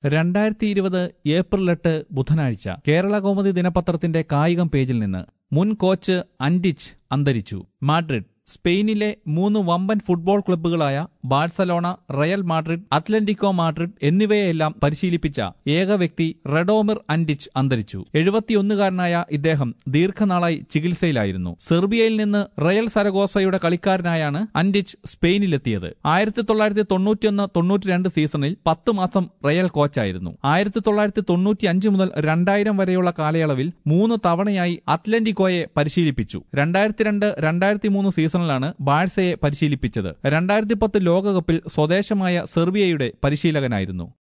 രണ്ടായിരത്തി ഇരുപത് ഏപ്രിൽ എട്ട് ബുധനാഴ്ച കേരള കൗമുദി ദിനപത്രത്തിന്റെ കായികം പേജിൽ നിന്ന് മുൻ കോച്ച് അൻഡിച്ച് അന്തരിച്ചു മാഡ്രിഡ് സ്പെയിനിലെ മൂന്ന് വമ്പൻ ഫുട്ബോൾ ക്ലബ്ബുകളായ Barcelona Real Madrid Atletico Madrid എന്നിവയെല്ലാം പരിശീലിപ്പിച്ച ഏക വ്യക്തി റെഡോമിർ അൻഡിച്ച് അന്തരിച്ചു എഴുപത്തിയൊന്നുകാരനായ ഇദ്ദേഹം ദീർഘനാളായി ചികിത്സയിലായിരുന്നു സെർബിയയിൽ നിന്ന് റയൽ സരഗോസയുടെ കളിക്കാരനായാണ് അൻഡിച്ച് സ്പെയിനിലെത്തിയത് ആയിരത്തി തൊള്ളായിരത്തി തൊണ്ണൂറ്റിയൊന്ന് തൊണ്ണൂറ്റിരണ്ട് സീസണിൽ പത്ത് മാസം റയൽ കോച്ചായിരുന്നു ആയിരത്തി തൊള്ളായിരത്തി തൊണ്ണൂറ്റി അഞ്ച് മുതൽ രണ്ടായിരം വരെയുള്ള കാലയളവിൽ മൂന്ന് തവണയായി അത്ലന്റിക്കോയെ പരിശീലിപ്പിച്ചു രണ്ടായിരത്തി രണ്ട് രണ്ടായിരത്തി മൂന്ന് സീസണിലാണ് ബാഴ്സയെ പരിശീലിപ്പിച്ചത് രണ്ടായിരത്തി പത്ത് ലോകകപ്പിൽ സ്വദേശമായ സെർബിയയുടെ പരിശീലകനായിരുന്നു